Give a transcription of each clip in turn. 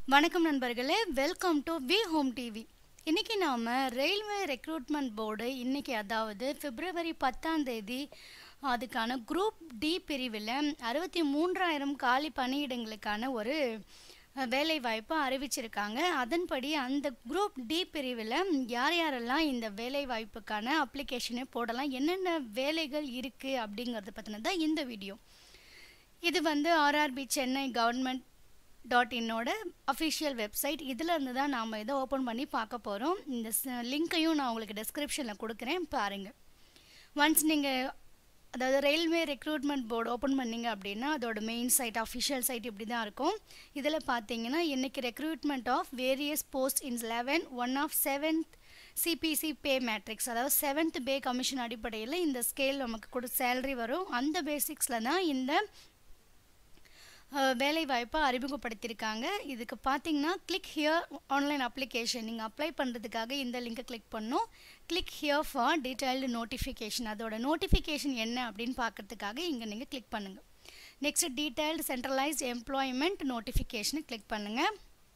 வணக்கம் நண்பர்களே welcome to V home TV இன்றைக்கி நாம் ரயில்வே ரெக்ரூட்மெண்ட் போர்டு இன்றைக்கி அதாவது பிப்ரவரி பத்தாம் தேதி அதுக்கான குரூப் டி பிரிவில் அறுபத்தி மூன்றாயிரம் காலி பணியிடங்களுக்கான ஒரு அஹ், வேலை வாய்ப்பு அறிவிச்சிருக்காங்க அதன்படி அந்த குரூப் டி பிரிவில் யார் யாரெல்லாம் இந்த வேலை வாய்ப்புக்கான அப்ளிகேஷனை போடலாம் என்னென்ன வேலைகள் இருக்குது அப்படிங்கிறத பற்றினது தான் இந்த வீடியோ இது வந்து ஆர்ஆர்பி சென்னை கவர்மெண்ட் டாட் இன்னோட அஃபிஷியல் வெப்சைட் இதில் இருந்து தான் நாம் இதை ஓப்பன் பண்ணி பார்க்க போகிறோம் இந்த லிங்க்கையும் நான் உங்களுக்கு டெஸ்கிரிப்ஷனில் கொடுக்குறேன் பாருங்கள் ஒன்ஸ் நீங்கள் அதாவது ரயில்வே ரெக்ரூட்மெண்ட் போர்டு ஓப்பன் பண்ணீங்க அப்படின்னா அதோட மெயின் சைட் அஃபிஷியல் சைட் இப்படி தான் இருக்கும் இதில் பார்த்தீங்கன்னா இன்றைக்கி recruitment of various post in level one of seventh CPC pay matrix அதாவது செவன்த் பே கமிஷன் அடிப்படையில் இந்த ஸ்கேல் நமக்கு கொடு சேலரி வரும் அந்த பேசிக்ஸில் தான் இந்த வேலை வாய்ப்பை அறிமுகப்படுத்தியிருக்காங்க இதுக்கு பார்த்தீங்கன்னா கிளிக் ஹியர் ஆன்லைன் அப்ளிகேஷன் நீங்கள் அப்ளை பண்ணுறதுக்காக இந்த லிங்கை கிளிக் பண்ணணும் click here for detailed notification அதோட நோட்டிஃபிகேஷன் என்ன அப்படின்னு பார்க்கறதுக்காக இங்கே நீங்கள் கிளிக் பண்ணுங்கள் நெக்ஸ்ட் டீட்டெயில்டு சென்ட்ரலைஸ்ட் எம்ப்ளாய்மெண்ட் நோட்டிஃபிகேஷனை கிளிக் பண்ணுங்கள்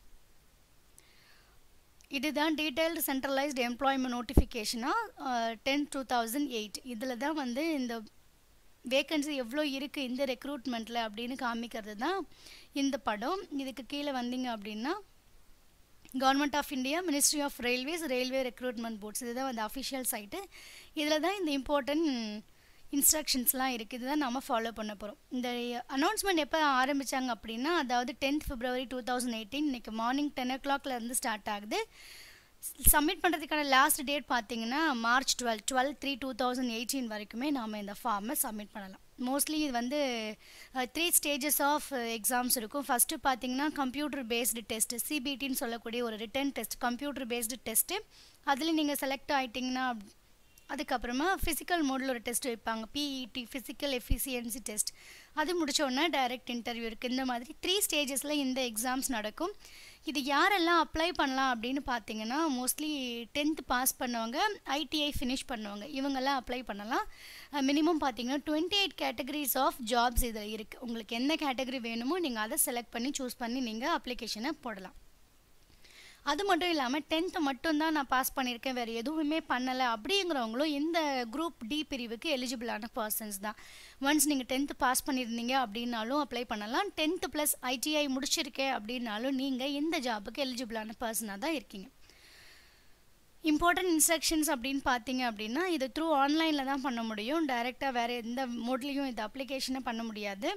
இதுதான் டீட்டெயில்டு சென்ட்ரலைஸ்டு எம்ப்ளாய்மெண்ட் நோட்டிஃபிகேஷனாக டென் டூ தௌசண்ட் எயிட் இதில் தான் வந்து இந்த வேக்கன்சி எவ்வளோ இருக்குது இந்த ரெக்ரூட்மெண்ட்டில் அப்படின்னு காமிக்கிறது தான் இந்த படம் இதுக்கு கீழே வந்தீங்க அப்படின்னா government of India ministry of railways railway recruitment boards இதுதான் வந்து அஃபிஷியல் சைட்டு இதில் தான் இந்த இம்பார்ட்டன்ட் இன்ஸ்ட்ரக்ஷன்ஸ்லாம் இருக்குது இதுதான் நம்ம ஃபாலோ பண்ண போகிறோம் இந்த அனௌன்ஸ்மெண்ட் எப்போ ஆரம்பித்தாங்க அப்படின்னா அதாவது tenth February two thousand eighteen இன்றைக்கி மார்னிங் டென் ஓ கிளாக்லேருந்து ஸ்டார்ட் ஆகுது சப்மிட் பண்ணுறதுக்கான லாஸ்ட் டேட் பார்த்தீங்கன்னா March twelve twelve three two thousand eighteen வரைக்குமே நாம் இந்த ஃபார்மை சப்மிட் பண்ணலாம் மோஸ்ட்லி இது வந்து த்ரீ ஸ்டேஜஸ் ஆஃப் எக்ஸாம்ஸ் இருக்கும் ஃபஸ்ட்டு பார்த்தீங்கன்னா கம்ப்யூட்டர் பேஸ்டு டெஸ்ட் சிபிடின்னு சொல்லக்கூடிய ஒரு written test computer based test அதில் நீங்கள் செலக்ட் ஆகிட்டிங்கன்னா அதுக்கப்புறமா ஃபிசிக்கல் மோடில் ஒரு டெஸ்ட் வைப்பாங்க பிஇடி ஃபிசிக்கல் எஃபிசியன்சி டெஸ்ட் அது முடிச்சோடனே டைரக்ட் இன்டர்வியூ இருக்குது இந்த மாதிரி த்ரீ ஸ்டேஜஸில் இந்த எக்ஸாம்ஸ் நடக்கும் இது யாரெல்லாம் அப்ளை பண்ணலாம் அப்படின்னு பார்த்தீங்கன்னா மோஸ்ட்லி டென்த்து பாஸ் பண்ணவங்க ஐடிஐ ஃபினிஷ் பண்ணவங்க இவங்கெல்லாம் அப்ளை பண்ணலாம் மினிமம் பார்த்தீங்கன்னா twenty eight categories of jobs இதில் இருக்குது உங்களுக்கு எந்த கேட்டகரி வேணுமோ நீங்கள் அதை செலக்ட் பண்ணி சூஸ் பண்ணி நீங்கள் அப்ளிகேஷனை போடலாம் அது மட்டும் இல்லாமல் டென்த்து மட்டும்தான் நான் பாஸ் பண்ணியிருக்கேன் வேறு எதுவுமே பண்ணலை அப்படிங்கிறவங்களும் இந்த குரூப் டி பிரிவுக்கு எலிஜிபிளான பர்சன்ஸ் தான் ஒன்ஸ் நீங்கள் டென்த்து பாஸ் பண்ணியிருந்தீங்க அப்படின்னாலும் அப்ளை பண்ணலாம் டென்த்து ப்ளஸ் ஐடிஐ முடிச்சிருக்கேன் அப்படின்னாலும் நீங்கள் இந்த ஜாபுக்கு எலிஜிபிளான பர்சனாக தான் இருக்கீங்க இம்பார்ட்டன்ட் இன்ஸ்ட்ரக்ஷன்ஸ் அப்படின்னு பார்த்தீங்க அப்படின்னா இது த்ரூ ஆன்லைனில் தான் பண்ண முடியும் டைரெக்டாக வேறு எந்த மோட்லேயும் இது அப்ளிகேஷனை பண்ண முடியாது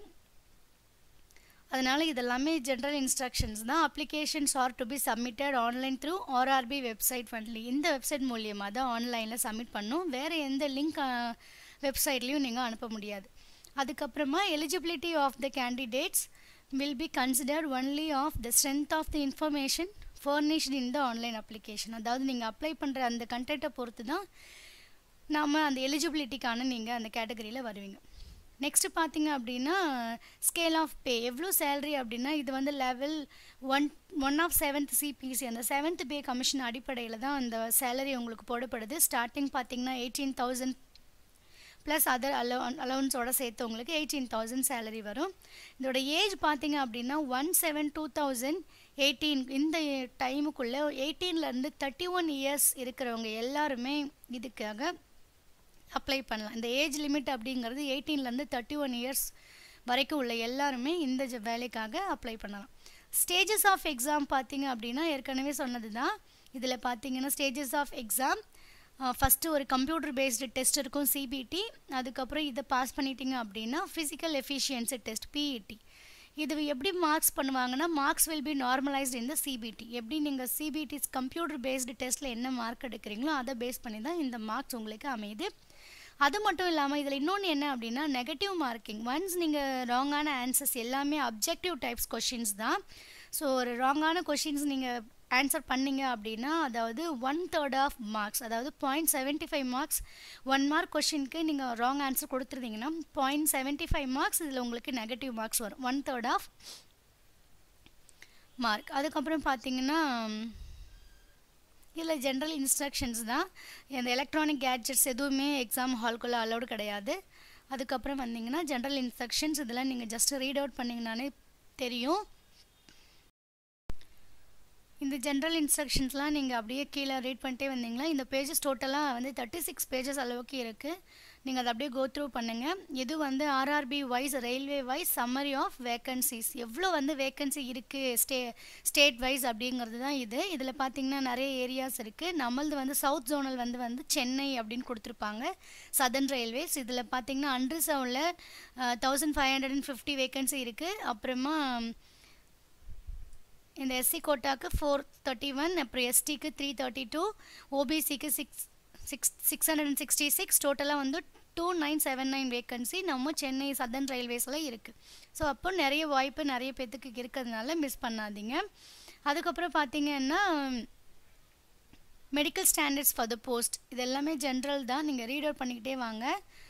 அதனால் இதெல்லாமே ஜென்ரல் இன்ஸ்ட்ரக்ஷன்ஸ் தான் applications are to be submitted online through RRB website only இந்த வெப்சைட் மூலியமாக தான் ஆன்லைனில் சப்மிட் பண்ணும் வேறு எந்த லிங்க் வெப்சைட்லேயும் நீங்கள் அனுப்ப முடியாது அதுக்கப்புறமா eligibility of the candidates will be considered only of the strength of the information furnished in the online application அதாவது நீங்கள் அப்ளை பண்ணுற அந்த கண்டென்ட்டை பொறுத்து தான் நாம் அந்த எலிஜிபிலிட்டிக்கான நீங்கள் அந்த கேட்டகரியில் வருவீங்க நெக்ஸ்ட்டு பார்த்தீங்க அப்படின்னா ஸ்கேல் ஆஃப் பே எவ்வளோ சேலரி அப்படின்னா இது வந்து level one one of seventh CPC அந்த செவன்த் பே கமிஷன் அடிப்படையில் தான் அந்த சேலரி உங்களுக்கு போடப்படுது ஸ்டார்டிங் பார்த்தீங்கன்னா எயிட்டீன் தௌசண்ட் ப்ளஸ் அதர் அலோ அலவன்ஸோட சேர்த்து உங்களுக்கு எயிட்டீன் தௌசண்ட் சேலரி வரும் இதோட ஏஜ் பார்த்தீங்க அப்படின்னா one seven two thousand eighteen இந்த டைமுக்குள்ளே எயிட்டீன்லேருந்து தேர்ட்டி ஒன் இயர்ஸ் இருக்கிறவங்க எல்லாருமே இதுக்காக அப்ளை பண்ணலாம் இந்த ஏஜ் லிமிட் அப்படிங்கிறது எயிட்டீன்லேருந்து தேர்ட்டி ஒன் இயர்ஸ் வரைக்கும் உள்ள எல்லாருமே இந்த ஜ- வேலைக்காக அப்ளை பண்ணலாம் ஸ்டேஜஸ் ஆஃப் எக்ஸாம் பார்த்தீங்க அப்படின்னா ஏற்கனவே சொன்னது தான் இதில் பார்த்தீங்கன்னா ஸ்டேஜஸ் ஆஃப் எக்ஸாம் ஃபஸ்ட்டு ஒரு கம்ப்யூட்டர் பேஸ்டு டெஸ்ட் இருக்கும் சிபிடி அதுக்கப்புறம் இதை பாஸ் பண்ணிட்டீங்க அப்படின்னா ஃபிசிக்கல் எஃபிஷியன்சி டெஸ்ட் பிஇடி இது எப்படி மார்க்ஸ் பண்ணுவாங்கன்னா மார்க்ஸ் வில் பி நார்மலைஸ்ட் இந்த சிபிடி எப்படி நீங்கள் சிபிடி கம்ப்யூட்டர் பேஸ்டு டெஸ்ட்டில் என்ன மார்க் எடுக்கிறீங்களோ அதை பேஸ் பண்ணி தான் இந்த மார்க்ஸ் உங்களுக்கு அமையுது அது மட்டும் இல்லாமல் இதில் இன்னொன்று என்ன அப்படின்னா நெகட்டிவ் மார்க்கிங் ஒன்ஸ் நீங்கள் ராங்கான ஆன்சர்ஸ் எல்லாமே அப்ஜெக்டிவ் டைப்ஸ் கொஷின்ஸ் தான் ஸோ ஒரு ராங்கான கொஷின்ஸ் நீங்கள் ஆன்சர் பண்ணீங்க அப்படின்னா அதாவது ஒன் தேர்ட் ஆஃப் மார்க்ஸ் அதாவது point seventy five marks one mark கொஷினுக்கு நீங்கள் ராங் ஆன்சர் கொடுத்துருந்தீங்கன்னா பாயிண்ட் செவன்ட்டி ஃபைவ் மார்க்ஸ் இதில் உங்களுக்கு நெகட்டிவ் மார்க்ஸ் வரும் ஒன் தேர்ட் ஆஃப் மார்க் அதுக்கப்புறம் பார்த்தீங்கன்னா இதில் ஜென்ரல் இன்ஸ்ட்ரக்ஷன்ஸ் தான் இந்த எலக்ட்ரானிக் கேட்ஜெட்ஸ் எதுவுமே எக்ஸாம் ஹால்குள்ளே அலௌடு கிடையாது அதுக்கப்புறம் வந்தீங்கன்னா ஜென்ரல் இன்ஸ்ட்ரக்ஷன்ஸ் இதெல்லாம் நீங்கள் ஜஸ்ட் ரீட் அவுட் பண்ணிங்கனாலே தெரியும் இந்த ஜென்ரல் இன்ஸ்ட்ரக்ஷன்ஸ்லாம் நீங்கள் அப்படியே கீழே ரீட் பண்ணிட்டே வந்தீங்களா இந்த பேஜஸ் டோட்டலாக வந்து தேர்ட்டி சிக்ஸ் பேஜஸ் அளவுக்கு இருக்குது நீங்கள் அதை அப்படியே கோ த்ரூ பண்ணுங்கள் இது வந்து RRB wise railway wise summary of vacancies எவ்வளோ வந்து வேக்கன்சி இருக்குது ஸ்டே ஸ்டேட் வைஸ் அப்படிங்கிறது தான் இது இதில் பார்த்தீங்கன்னா நிறைய ஏரியாஸ் இருக்குது நம்மளது வந்து சவுத் ஜோனல் வந்து வந்து சென்னை அப்படின்னு கொடுத்துருப்பாங்க சதர்ன் ரயில்வேஸ் இதில் பார்த்தீங்கன்னா அன்ரிசர்வில் thousand five hundred and fifty vacancy இருக்குது அப்புறமா இந்த எஸ்சி கோட்டாக்கு ஃபோர் தேர்ட்டி ஒன் அப்புறம் எஸ்டிக்கு த்ரீ தேர்ட்டி டூ ஓபிசிக்கு six six six hundred and sixty six டோட்டலாக வந்து two nine seven nine vacancy நம்ம சென்னை சதர்ன் ரயில்வேஸில் இருக்குது ஸோ அப்போ நிறைய வாய்ப்பு நிறைய பேர்த்துக்கு இருக்கிறதுனால மிஸ் பண்ணாதீங்க அதுக்கப்புறம் பார்த்தீங்கன்னா medical standards for the post இது எல்லாமே ஜென்ரல் தான் நீங்கள் ரீட் அவுட் பண்ணிக்கிட்டே வாங்க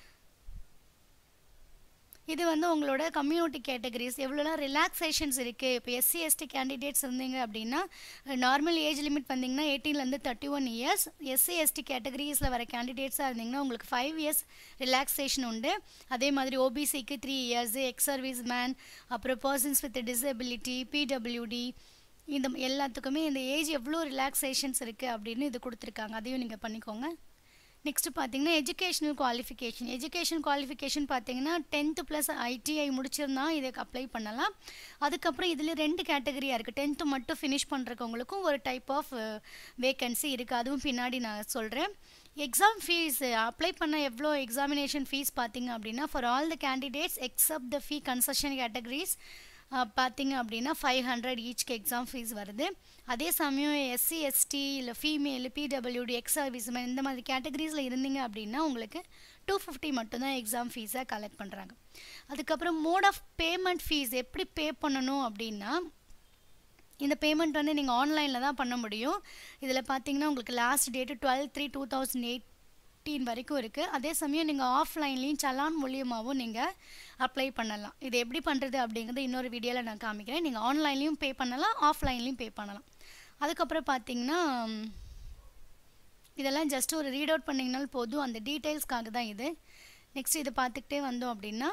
இது வந்து உங்களோட கம்யூனிட்டி கேட்டகரிஸ் எவ்வளோலாம் ரிலாக்ஸேஷன்ஸ் இருக்குது இப்போ எஸ்சி எஸ்டி கேண்டிடேட்ஸ் இருந்தீங்க அப்படின்னா நார்மல் ஏஜ் லிமிட் வந்தீங்கன்னா எயிட்டீன்லேருந்து thirty one years SC ST கேட்டகரிஸில் வர கேண்டிடேட்ஸாக இருந்தீங்கன்னா உங்களுக்கு ஃபைவ் இயர்ஸ் ரிலாக்ஸேஷன் உண்டு அதே மாதிரி ஓபிசிக்கு three years ex service man அப்புறம் பர்சன்ஸ் வித் டிசபிலிட்டி பிடபிள்யூடி இந்த எல்லாத்துக்குமே இந்த ஏஜ் எவ்வளோ ரிலாக்ஸேஷன்ஸ் இருக்குது அப்படின்னு இது கொடுத்துருக்காங்க அதையும் நீங்கள் பண்ணிக்கோங்க நெக்ஸ்ட் பார்த்தீங்கன்னா எஜுகேஷனல் குவாலிஃபிகேஷன் எஜுகேஷன் குவாலிஃபிகேஷன் பார்த்தீங்கன்னா டென்த்து ப்ளஸ் ஐடிஐ முடிச்சிருந்தா இதுக்கு அப்ளை பண்ணலாம் அதுக்கப்புறம் இதில் ரெண்டு கேட்டகரியாக இருக்குது டென்த்து மட்டும் ஃபினிஷ் பண்ணுறவங்களுக்கும் ஒரு டைப் ஆஃப் வேக்கன்சி இருக்குது அதுவும் பின்னாடி நான் சொல்கிறேன் எக்ஸாம் ஃபீஸ் அப்ளை பண்ண எவ்வளோ எக்ஸாமினேஷன் ஃபீஸ் பார்த்தீங்க அப்படின்னா for all the candidates except the fee concession categories பார்த்தீங்க அப்படின்னா ஃபைவ் ஹண்ட்ரட் ஈச்க்கு எக்ஸாம் ஃபீஸ் வருது அதே சமயம் எஸ்சி எஸ்டி இல்லை ஃபீமேல் பிடபிள்யூடி எக்ஸ் சர்வீஸ்மேன் இந்த மாதிரி கேட்டகரிஸில் இருந்தீங்க அப்படின்னா உங்களுக்கு டூ ஃபிஃப்டி மட்டும்தான் எக்ஸாம் ஃபீஸை கலெக்ட் பண்ணுறாங்க அதுக்கப்புறம் மோட் ஆஃப் பேமெண்ட் ஃபீஸ் எப்படி பே பண்ணணும் அப்படின்னா இந்த பேமெண்ட் வந்து நீங்கள் ஆன்லைனில் தான் பண்ண முடியும் இதில் பார்த்தீங்கன்னா உங்களுக்கு last date twelve three two thousand eight fifteen வரைக்கும் இருக்குது அதே சமயம் நீங்கள் ஆஃப்லைன்லேயும் சலான் மூலியமாகவும் நீங்கள் அப்ளை பண்ணலாம் இது எப்படி பண்ணுறது அப்படிங்கிறது இன்னொரு வீடியோவில் நான் காமிக்கிறேன் நீங்கள் ஆன்லைன்லேயும் பே பண்ணலாம் ஆஃப்லைன்லேயும் பே பண்ணலாம் அதுக்கப்புறம் பார்த்தீங்கன்னா இதெல்லாம் ஜஸ்ட் ஒரு ரீட் அவுட் பண்ணிங்கனாலும் போதும் அந்த டீட்டெயில்ஸ்க்காக தான் இது நெக்ஸ்ட் இதை பார்த்துக்கிட்டே வந்தோம் அப்படின்னா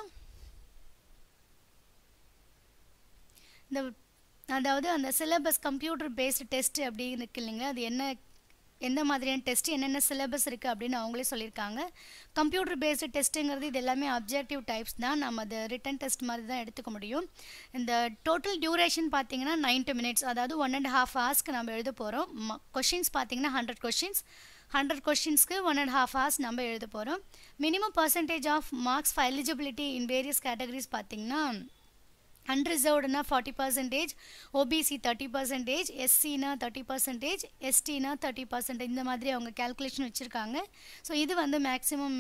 இந்த அதாவது அந்த சிலபஸ் கம்ப்யூட்டர் பேஸ்டு டெஸ்ட் அப்படின்னு இருக்கு இல்லைங்களா அது என்ன எந்த மாதிரியான டெஸ்ட் என்னென்ன சிலபஸ் இருக்குது அப்படின்னு அவங்களே சொல்லியிருக்காங்க கம்ப்யூட்டர் பேஸ்டு டெஸ்ட்டுங்கிறது இது எல்லாமே அப்ஜெக்டிவ் டைப்ஸ் தான் நம்ம அது ரிட்டன் டெஸ்ட் மாதிரி தான் எடுத்துக்க முடியும் இந்த டோட்டல் டியூரேஷன் பார்த்தீங்கன்னா நைன்ட்டி மினிட்ஸ் அதாவது ஒன் அண்ட் ஹாஃப் ஹவர்ஸ்க்கு நம்ம எழுத போகிறோம் கொஷின்ஸ் பார்த்தீங்கன்னா ஹண்ட்ரட் கொஷின்ஸ் ஹண்ட்ரட் கொஷின்ஸ்க்கு ஒன் அண்ட் ஹாஃப் ஹவர்ஸ் நம்ம எழுத போகிறோம் minimum percentage of marks for eligibility in various categories பார்த்தீங்கன்னா அன்ரிசர்வ்டுனா forty percentage OBC thirty percentage எஸ்சினா தேர்ட்டி பர்சன்டேஜ் எஸ்டினா தேர்ட்டி பர்சன்டேஜ் இந்த மாதிரி அவங்க கேல்குலேஷன் வச்சுருக்காங்க ஸோ இது வந்து maximum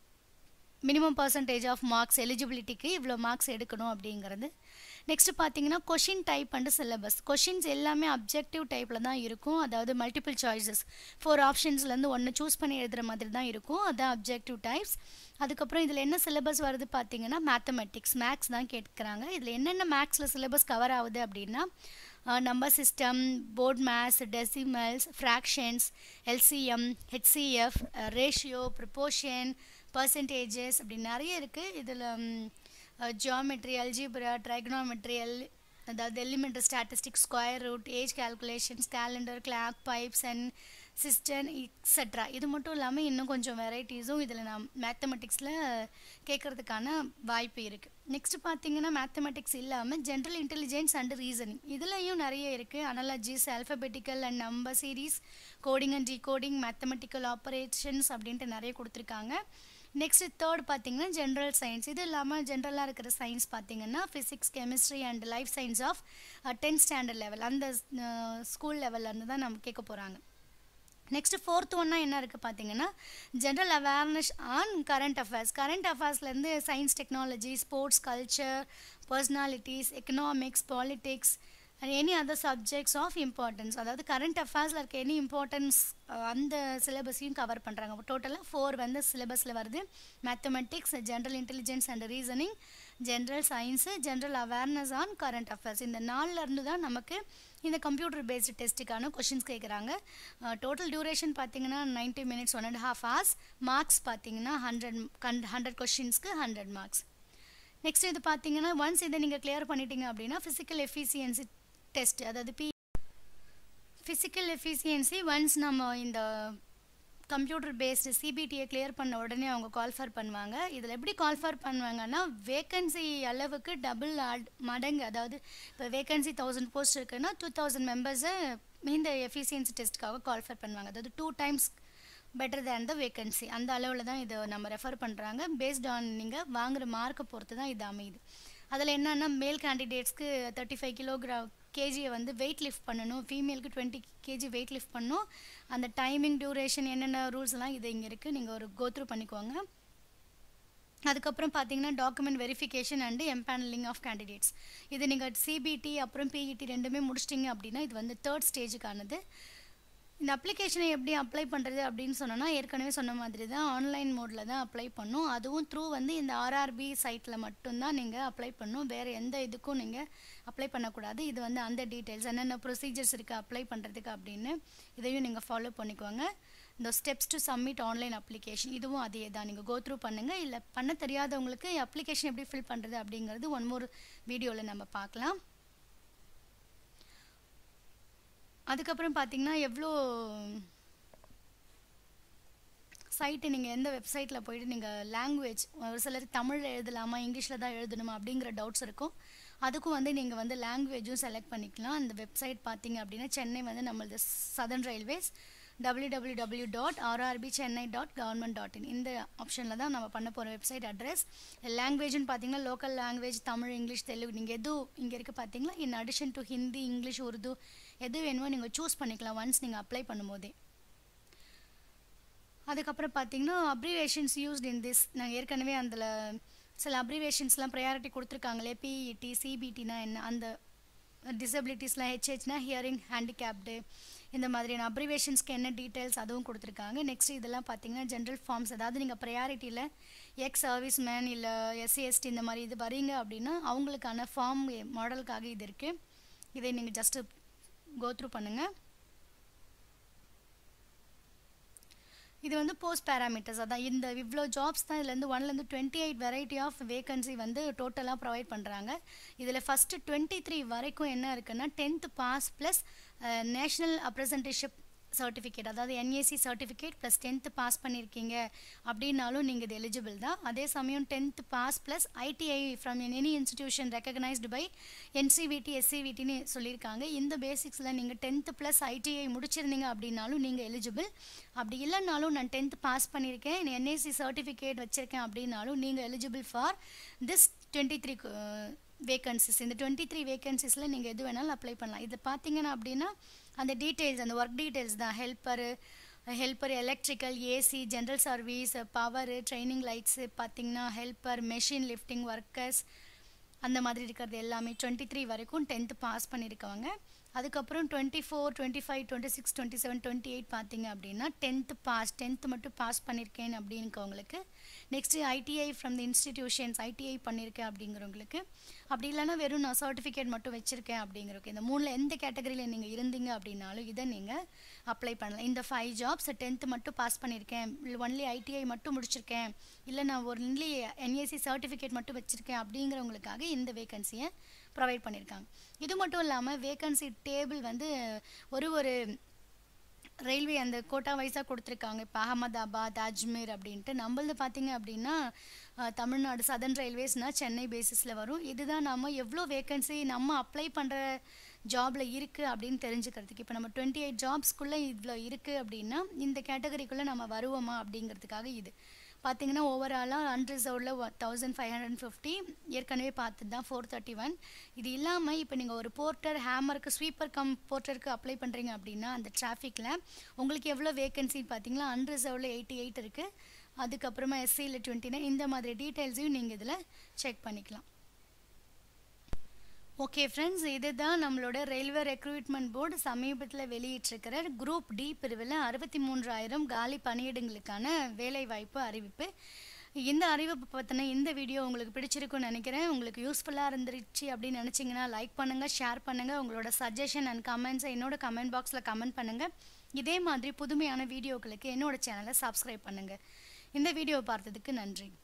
minimum percentage of marks எலிஜிபிலிட்டிக்கு இவ்வளோ மார்க்ஸ் எடுக்கணும் அப்படிங்கிறது நெக்ஸ்ட் பார்த்தீங்கன்னா question type and syllabus questions எல்லாமே அப்ஜெக்டிவ் டைப்பில் தான் இருக்கும் அதாவது மல்டிபிள் சாய்ஸஸ் ஃபோர் ஆப்ஷன்ஸ்லேருந்து ஒன்று சூஸ் பண்ணி எழுதுகிற மாதிரி தான் இருக்கும் அதான் அப்ஜெக்டிவ் டைப்ஸ் அதுக்கப்புறம் இதில் என்ன சிலபஸ் வருது பார்த்தீங்கன்னா மேத்தமெட்டிக்ஸ் மேக்ஸ் தான் கேட்குறாங்க இதில் என்னென்ன மேக்ஸில் சிலபஸ் கவர் ஆகுது அப்படின்னா number system board maths decimals fractions LCM HCF ratio proportion percentages அப்படி நிறைய இருக்குது இதில் ஜியாமெட்ரி அல்ஜிப்ரா ட்ரைக்னாமெட்ரி எல் அதாவது elementary statistics square root age calculations calendar clock pipes and cistern extra இது மட்டும் இல்லாமல் இன்னும் கொஞ்சம் வெரைட்டிஸும் இதில் நான் மேத்தமெட்டிக்ஸில் கேட்குறதுக்கான வாய்ப்பு இருக்குது நெக்ஸ்ட் பார்த்தீங்கன்னா மேத்தமெட்டிக்ஸ் இல்லாமல் ஜென்ரல் இன்டெலிஜென்ஸ் அண்ட் ரீசனிங் இதுலேயும் நிறைய இருக்குது analogies alphabetical and number series coding and decoding mathematical operations அப்படின்ட்டு நிறைய கொடுத்துருக்காங்க நெக்ஸ்ட் தேர்ட் பார்த்தீங்கன்னா ஜென்ரல் சயின்ஸ் இது இல்லாமல் ஜென்ரலாக இருக்கிற சயின்ஸ் பார்த்தீங்கன்னா physics chemistry and life science of tenth standard level அந்த ஸ்கூல் லெவல்லேருந்து தான் நம்ம கேட்க போகிறாங்க நெக்ஸ்ட் ஃபோர்த் ஒன்னா என்ன இருக்குது பார்த்தீங்கன்னா general awareness on current affairs current அஃபேர்ஸ்லேருந்து science technology sports culture personalities economics politics and any other subjects of importance அதாவது கரண்ட் அஃபேர்ஸில் இருக்க எனி இம்பார்ட்டன்ஸ் அந்த சிலபஸையும் கவர் பண்ணுறாங்க டோட்டலாக ஃபோர் வந்து சிலபஸில் வருது mathematics general intelligence and reasoning general science general awareness on current affairs இந்த நாலுலேருந்து தான் நமக்கு இந்த கம்ப்யூட்டர் பேஸ்டு டெஸ்ட்டுக்கான கொஷின்ஸ் கேட்குறாங்க டோட்டல் டியூரேஷன் பார்த்தீங்கன்னா ninety minutes one and half hours marks பார்த்தீங்கன்னா ஹண்ட்ரட் கன் ஹண்ட்ரட் கொஷின்ஸ்க்கு ஹண்ட்ரட் மார்க்ஸ் நெக்ஸ்ட் இது பார்த்தீங்கன்னா ஒன்ஸ் இதை நீங்கள் கிளியர் பண்ணிட்டீங்க அப்படின்னா ஃபிசிக்கல் எஃபிசியன்சி டெஸ்ட் அதாவது பி ஃபிசிக்கல் எஃபிஷியன்சி ஒன்ஸ் நம்ம இந்த கம்ப்யூட்டர் பேஸ்டு சிபிடியை கிளியர் பண்ண உடனே அவங்க கால்ஃபர் பண்ணுவாங்க இதில் எப்படி கால்ஃபர் பண்ணுவாங்கன்னா வேக்கன்சி அளவுக்கு டபுள் மடங்கு அதாவது இப்போ வேக்கன்சி தௌசண்ட் போஸ்ட் இருக்குன்னா டூ தௌசண்ட் மெம்பர்ஸை இந்த எஃபிஷியன்சி டெஸ்ட்டுக்காக கால்ஃபர் பண்ணுவாங்க அதாவது two times better than the vacancy அந்த அளவில் தான் இதை நம்ம ரெஃபர் பண்ணுறாங்க பேஸ்ட் ஆன் நீங்கள் வாங்குகிற மார்க்கை பொறுத்து தான் இது அமையுது அதில் என்னென்னா மேல் கேண்டிடேட்ஸ்க்கு தேர்ட்டி ஃபைவ் கிலோகிராம் கேஜியை வந்து வெயிட் லிஃப்ட் பண்ணணும் ஃபீமேலுக்கு டுவெண்ட்டி கேஜி வெயிட் லிஃப்ட் பண்ணணும் அந்த டைமிங் டியூரேஷன் என்னென்ன ரூல்ஸ் எல்லாம் இது இங்கே இருக்குது நீங்கள் ஒரு கோத்ரூ பண்ணிக்கோங்க அதுக்கப்புறம் பார்த்தீங்கன்னா document verification and empanelling of candidates இது நீங்கள் சிபிடி அப்புறம் பிஇடி ரெண்டுமே முடிச்சிட்டிங்க அப்படின்னா இது வந்து தேர்ட் ஸ்டேஜுக்கானது இந்த அப்ளிகேஷனை எப்படி அப்ளை பண்ணுறது அப்படின்னு சொன்னோன்னா ஏற்கனவே சொன்ன மாதிரி தான் ஆன்லைன் மோடில் தான் அப்ளை பண்ணும் அதுவும் த்ரூ வந்து இந்த ஆர்ஆர்பி சைட்டில் மட்டும்தான் நீங்கள் அப்ளை பண்ணும் வேறு எந்த இதுக்கும் நீங்கள் அப்ளை பண்ணக்கூடாது இது வந்து அந்த டீட்டெயில்ஸ் என்னென்ன ப்ரொசீஜர்ஸ் இருக்குது அப்ளை பண்ணுறதுக்கு அப்படின்னு இதையும் நீங்கள் ஃபாலோ பண்ணிக்கோங்க இந்த steps to submit online application இதுவும் அதே தான் நீங்கள் கோ த்ரூ பண்ணுங்கள் இல்லை பண்ண தெரியாதவங்களுக்கு அப்ளிகேஷன் எப்படி ஃபில் பண்ணுறது அப்படிங்கிறது ஒன் மோர் வீடியோவில் நம்ம பார்க்கலாம் அதுக்கப்புறம் பார்த்தீங்கன்னா எவ்வளோ சைட்டு நீங்கள் எந்த வெப்சைட்டில் போயிட்டு நீங்கள் லாங்குவேஜ் ஒரு சிலர் தமிழில் எழுதலாமா இங்கிலீஷில் தான் எழுதணுமா அப்படிங்கிற டவுட்ஸ் இருக்கும் அதுக்கும் வந்து நீங்கள் வந்து லாங்குவேஜும் செலக்ட் பண்ணிக்கலாம் அந்த வெப்சைட் பார்த்தீங்க அப்படின்னா சென்னை வந்து நம்மளது southern railways W W W dot RRB Chennai dot government dot in இந்த ஆப்ஷனில் தான் நம்ம பண்ண போகிற வெப்சைட் அட்ரஸ் லாங்குவேஜ்னு பார்த்தீங்கன்னா local language Tamil English Telugu நீங்கள் எது இங்கே இருக்குது பார்த்தீங்களா in addition to Hindi English Urdu எது வேணுமோ நீங்கள் சூஸ் பண்ணிக்கலாம் ஒன்ஸ் நீங்கள் அப்ளை பண்ணும்போதே அதுக்கப்புறம் பார்த்தீங்கன்னா அப்ரிவேஷன்ஸ் யூஸ்ட் இன் திஸ் நாங்கள் ஏற்கனவே அதில் சில அப்ரிவேஷன்ஸ்லாம் ப்ரையாரிட்டி கொடுத்துருக்காங்களே பிஇடி சிபிடினா என்ன அந்த டிசபிலிட்டிஸ்லாம் ஹெச்ஹெச்னா ஹியரிங் ஹேண்டிகேப்டு இந்த மாதிரியான அப்ரிவேஷன்ஸ்க்கு என்ன டீட்டெயில்ஸ் அதுவும் கொடுத்துருக்காங்க நெக்ஸ்ட் இதெல்லாம் பார்த்தீங்கன்னா ஜென்ரல் ஃபார்ம்ஸ் அதாவது நீங்கள் ப்ரையாரிட்டியில் எக்ஸ் சர்வீஸ் மேன் இல்லை எஸ்சி எஸ்டி இந்த மாதிரி இது வரீங்க அப்படின்னா அவங்களுக்கான ஃபார்ம் மாடலுக்காக இது இருக்குது இதை நீங்கள் ஜஸ்ட்டு கோத்ரூ பண்ணுங்கள் இது வந்து போஸ்ட் பேராமீட்டர்ஸ் அதான் இந்த இவ்வளோ ஜாப்ஸ் தான் இதுலேருந்து ஒன்லேருந்து twenty eight variety of vacancy வந்து டோட்டலாக ப்ரொவைட் பண்ணுறாங்க இதில் ஃபஸ்ட்டு டுவெண்ட்டி த்ரீ வரைக்கும் என்ன இருக்குன்னா tenth pass plus national apprenticeship certificate அதாவது NAC certificate plus tenth pass பண்ணியிருக்கீங்க அப்படின்னாலும் நீங்கள் இது எலிஜிபிள் தான் அதே சமயம் tenth pass plus ITI from any institution recognised by NCVT எஸ்சிவிடின்னு சொல்லியிருக்காங்க இந்த பேசிக்ஸில் நீங்கள் டென்த்து ப்ளஸ் ஐடிஐ முடிச்சிருந்தீங்க அப்படின்னாலும் நீங்கள் எலிஜிபிள் அப்படி இல்லைனாலும் நான் டென்த்து பாஸ் பண்ணியிருக்கேன் என்ஏசி சர்டிஃபிகேட் வச்சுருக்கேன் அப்படின்னாலும் நீங்கள் eligible for this twenty three vacancies இந்த டுவெண்ட்டி த்ரீ வேகன்சிஸில் நீங்கள் எது வேணாலும் அப்ளை பண்ணலாம் இது பார்த்தீங்கன்னா அப்படின்னா அந்த டீட்டெயில்ஸ் அந்த ஒர்க் டீட்டெயில்ஸ் தான் helper helper electrical AC general service power training lights பார்த்தீங்கன்னா ஹெல்ப்பர் மெஷின் லிஃப்டிங் ஒர்க்கர்ஸ் அந்த மாதிரி இருக்கிறது எல்லாமே டுவெண்ட்டி த்ரீ வரைக்கும் டென்த்து பாஸ் பண்ணியிருக்கவங்க அதுக்கப்புறம் twenty four twenty five twenty six twenty seven twenty eight பார்த்தீங்க அப்படின்னா டென்த்து பாஸ் டென்த்து மட்டும் பாஸ் பண்ணியிருக்கேன் அப்படிங்கிறவங்களுக்கு next ITI from the institutions ITI பண்ணியிருக்கேன் அப்படிங்கிறவங்களுக்கு அப்படி இல்லைன்னா வெறும் நான் சர்டிஃபிகேட் மட்டும் வச்சுருக்கேன் அப்படிங்கிறவங்க இந்த மூணில் எந்த கேட்டகரியில் நீங்கள் இருந்தீங்க அப்படின்னாலும் இதை நீங்கள் அப்ளை பண்ணலாம் இந்த ஃபைவ் ஜாப்ஸ் டென்த்து மட்டும் பாஸ் பண்ணியிருக்கேன் இல்லை ஒன்லி ஐடிஐ மட்டும் முடிச்சிருக்கேன் இல்லை நான் ஒரு ஒன்லி என்ஏசி சர்டிஃபிகேட் மட்டும் வச்சுருக்கேன் அப்படிங்கிறவங்களுக்காக இந்த வேகன்சியை ப்ரொவைட் பண்ணியிருக்காங்க இது மட்டும் இல்லாமல் வேகன்சி டேபிள் வந்து ஒரு ஒரு ரயில்வே அந்த கோட்டா வைஸாக கொடுத்துருக்காங்க இப்போ அகமதாபாத் அஜ்மீர் அப்படின்ட்டு நம்மளது பார்த்தீங்க அப்படின்னா தமிழ்நாடு சதர்ன் ரயில்வேஸ்னால் சென்னை பேசிஸில் வரும் இதுதான் நம்ம எவ்வளோ வேகன்சி நம்ம அப்ளை பண்ணுற ஜாபில் இருக்குது அப்படின்னு தெரிஞ்சுக்கிறதுக்கு இப்போ நம்ம டுவெண்ட்டி எயிட் ஜாப்ஸ்க்குள்ளே இவ்வளோ இருக்குது அப்படின்னா இந்த கேட்டகரிக்குள்ளே நம்ம வருவோமா அப்படிங்கிறதுக்காக இது பார்த்தீங்கன்னா ஓவராலாக அன்ரிசர்வ்டில் தௌசண்ட் ஃபைவ் ஹண்ட்ரட் ஃபிஃப்டி ஏற்கனவே பார்த்து தான் ஃபோர் தேர்ட்டி ஒன் இது இல்லாமல் இப்போ நீங்கள் ஒரு போர்ட்டர் ஹேமருக்கு ஸ்வீப்பர் கம் போர்ட்டருக்கு அப்ளை பண்ணுறீங்க அப்படின்னா அந்த டிராஃபிக்கில் உங்களுக்கு எவ்வளோ வேகன்சின்னு பார்த்தீங்கன்னா அன்ரிசர்வ்டில் எயிட்டி எயிட் இருக்குது அதுக்கப்புறமா எஸ்சியில் டுவெண்ட்டி நைன் இந்த மாதிரி டீட்டெயில்ஸையும் நீங்கள் இதில் செக் பண்ணிக்கலாம் ஓகே ஃப்ரெண்ட்ஸ் இதுதான் நம்மளோட ரயில்வே ரெக்ரூட்மெண்ட் போர்டு சமீபத்தில் வெளியிட்டிருக்கிற குரூப் டி பிரிவில் அறுபத்தி மூன்றாயிரம் காலி பணியிடங்களுக்கான வேலைவாய்ப்பு அறிவிப்பு இந்த அறிவிப்பு பற்றின இந்த வீடியோ உங்களுக்கு பிடிச்சிருக்குன்னு நினைக்கிறேன் உங்களுக்கு யூஸ்ஃபுல்லாக இருந்துருச்சு அப்படின்னு நினச்சிங்கன்னா லைக் பண்ணுங்கள் ஷேர் பண்ணுங்கள் உங்களோட சஜஷன் அண்ட் கமெண்ட்ஸை என்னோட கமெண்ட் பாக்ஸில் கமெண்ட் பண்ணுங்கள் இதே மாதிரி புதுமையான வீடியோக்களுக்கு என்னோட சேனலை சப்ஸ்கிரைப் பண்ணுங்கள் இந்த வீடியோ பார்த்ததுக்கு நன்றி